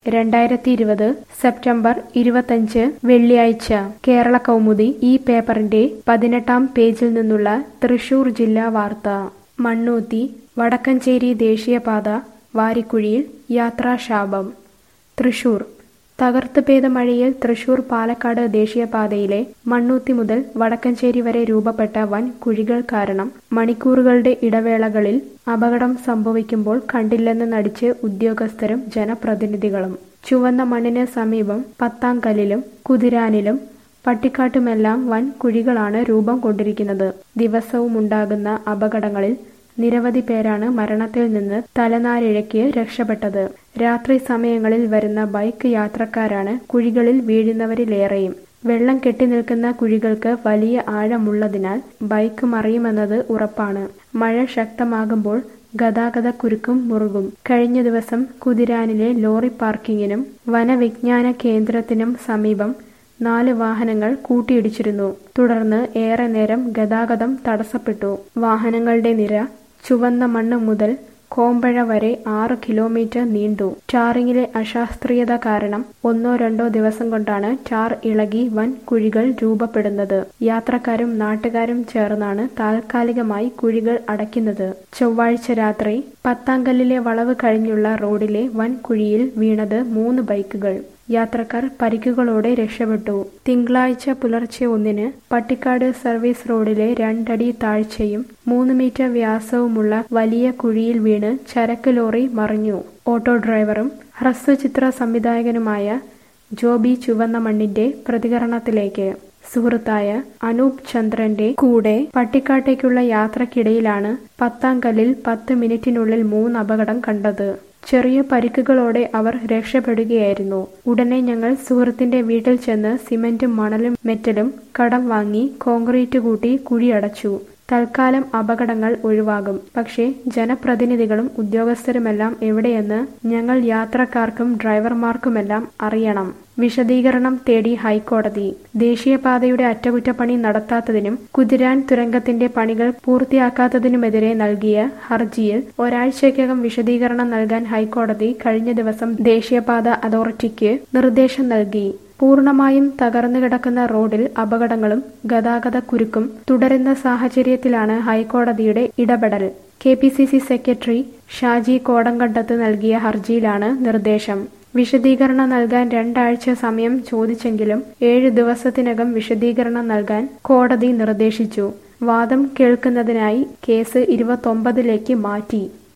രണ്ടായിരത്തി ഇരുപത് സെപ്റ്റംബർ ഇരുപത്തഞ്ച് വെള്ളിയാഴ്ച കേരള കൗമുദി ഈ പേപ്പറിന്റെ പതിനെട്ടാം പേജിൽ നിന്നുള്ള തൃശൂർ ജില്ലാ വാർത്ത മണ്ണൂത്തി വടക്കഞ്ചേരി ദേശീയപാത വാരിക്കുഴിയിൽ യാത്രാശാപം തൃശൂർ തകർത്ത് പെയ്ത മഴയിൽ തൃശൂർ പാലക്കാട് ദേശീയപാതയിലെ മണ്ണൂത്തി മുതൽ വടക്കഞ്ചേരി വരെ രൂപപ്പെട്ട വൻ കുഴികൾ കാരണം മണിക്കൂറുകളുടെ ഇടവേളകളിൽ അപകടം സംഭവിക്കുമ്പോൾ കണ്ടില്ലെന്ന് നടിച്ച് ഉദ്യോഗസ്ഥരും ജനപ്രതിനിധികളും ചുവന്ന മണ്ണിന് സമീപം പത്താംകല്ലിലും കുതിരാനിലും പട്ടിക്കാട്ടുമെല്ലാം വൻ കുഴികളാണ് രൂപം കൊണ്ടിരിക്കുന്നത് ദിവസവും ഉണ്ടാകുന്ന അപകടങ്ങളിൽ നിരവധി പേരാണ് മരണത്തിൽ നിന്ന് തലനാരിഴയ്ക്ക് രക്ഷപ്പെട്ടത് രാത്രി സമയങ്ങളിൽ വരുന്ന ബൈക്ക് യാത്രക്കാരാണ് കുഴികളിൽ വീഴുന്നവരിലേറെയും വെള്ളം കെട്ടിനിൽക്കുന്ന കുഴികൾക്ക് വലിയ ആഴമുള്ളതിനാൽ ബൈക്ക് മറിയുമെന്നത് ഉറപ്പാണ് മഴ ശക്തമാകുമ്പോൾ ഗതാഗത കുരുക്കും മുറുകും കഴിഞ്ഞ ദിവസം കുതിരാനിലെ ലോറി പാർക്കിങ്ങിനും വനവിജ്ഞാന കേന്ദ്രത്തിനും സമീപം നാല് വാഹനങ്ങൾ കൂട്ടിയിടിച്ചിരുന്നു തുടർന്ന് ഏറെ നേരം ഗതാഗതം തടസ്സപ്പെട്ടു വാഹനങ്ങളുടെ നിര ചുവന്ന മണ്ണ് മുതൽ കോമ്പഴ വരെ ആറ് കിലോമീറ്റർ നീണ്ടു ടാറിങ്ങിലെ അശാസ്ത്രീയത കാരണം ഒന്നോ രണ്ടോ ദിവസം കൊണ്ടാണ് ടാർ ഇളകി വൻ കുഴികൾ രൂപപ്പെടുന്നത് യാത്രക്കാരും നാട്ടുകാരും ചേർന്നാണ് താൽക്കാലികമായി കുഴികൾ അടയ്ക്കുന്നത് ചൊവ്വാഴ്ച രാത്രി പത്താങ്കല്ലിലെ വളവ് കഴിഞ്ഞുള്ള റോഡിലെ വൻ കുഴിയിൽ വീണത് മൂന്ന് ബൈക്കുകൾ യാത്രക്കാർ പരിക്കുകളോടെ രക്ഷപ്പെട്ടു തിങ്കളാഴ്ച പുലർച്ചെ ഒന്നിന് പട്ടിക്കാട് സർവീസ് റോഡിലെ രണ്ടടി താഴ്ചയും മൂന്ന് മീറ്റർ വ്യാസവുമുള്ള വലിയ കുഴിയിൽ വീണ് ചരക്ക് ലോറി മറിഞ്ഞു ഓട്ടോ ഡ്രൈവറും ഹ്രസ്വചിത്ര സംവിധായകനുമായ ജോബി ചുവന്ന മണ്ണിന്റെ പ്രതികരണത്തിലേക്ക് സുഹൃത്തായ അനൂപ് ചന്ദ്രന്റെ കൂടെ പട്ടിക്കാട്ടേക്കുള്ള യാത്രക്കിടയിലാണ് പത്താംകല്ലിൽ പത്ത് മിനിറ്റിനുള്ളിൽ മൂന്ന് അപകടം കണ്ടത് ചെറിയ പരിക്കുകളോടെ അവർ രക്ഷപ്പെടുകയായിരുന്നു ഉടനെ ഞങ്ങൾ സുഹൃത്തിന്റെ വീട്ടിൽ ചെന്ന് സിമന്റും മണലും മെറ്റലും കടം വാങ്ങി കോൺക്രീറ്റ് കൂട്ടി കുഴിയടച്ചു തൽക്കാലം അപകടങ്ങൾ ഒഴിവാകും പക്ഷേ ജനപ്രതിനിധികളും ഉദ്യോഗസ്ഥരുമെല്ലാം എവിടെയെന്ന് ഞങ്ങൾ യാത്രക്കാർക്കും ഡ്രൈവർമാർക്കുമെല്ലാം അറിയണം വിശദീകരണം തേടി ഹൈക്കോടതി ദേശീയപാതയുടെ അറ്റകുറ്റപ്പണി നടത്താത്തതിനും കുതിരാൻ തുരങ്കത്തിന്റെ പണികൾ പൂർത്തിയാക്കാത്തതിനുമെതിരെ നൽകിയ ഹർജിയിൽ ഒരാഴ്ചയ്ക്കകം വിശദീകരണം നൽകാൻ ഹൈക്കോടതി കഴിഞ്ഞ ദിവസം ദേശീയപാത അതോറിറ്റിക്ക് നിർദ്ദേശം നൽകി പൂർണ്ണമായും തകർന്നു കിടക്കുന്ന റോഡിൽ അപകടങ്ങളും ഗതാഗത കുരുക്കും തുടരുന്ന സാഹചര്യത്തിലാണ് ഹൈക്കോടതിയുടെ ഇടപെടൽ K P C C secretary Shaji Kodankandath നൽകിയ ഹർജിയിലാണ് നിർദ്ദേശം വിശദീകരണം നൽകാൻ രണ്ടാഴ്ച സമയം ചോദിച്ചെങ്കിലും ഏഴ് ദിവസത്തിനകം വിശദീകരണം നൽകാൻ കോടതി നിർദ്ദേശിച്ചു വാദം കേൾക്കുന്നതിനായി കേസ് ഇരുപത്തൊമ്പതിലേക്ക് മാറ്റി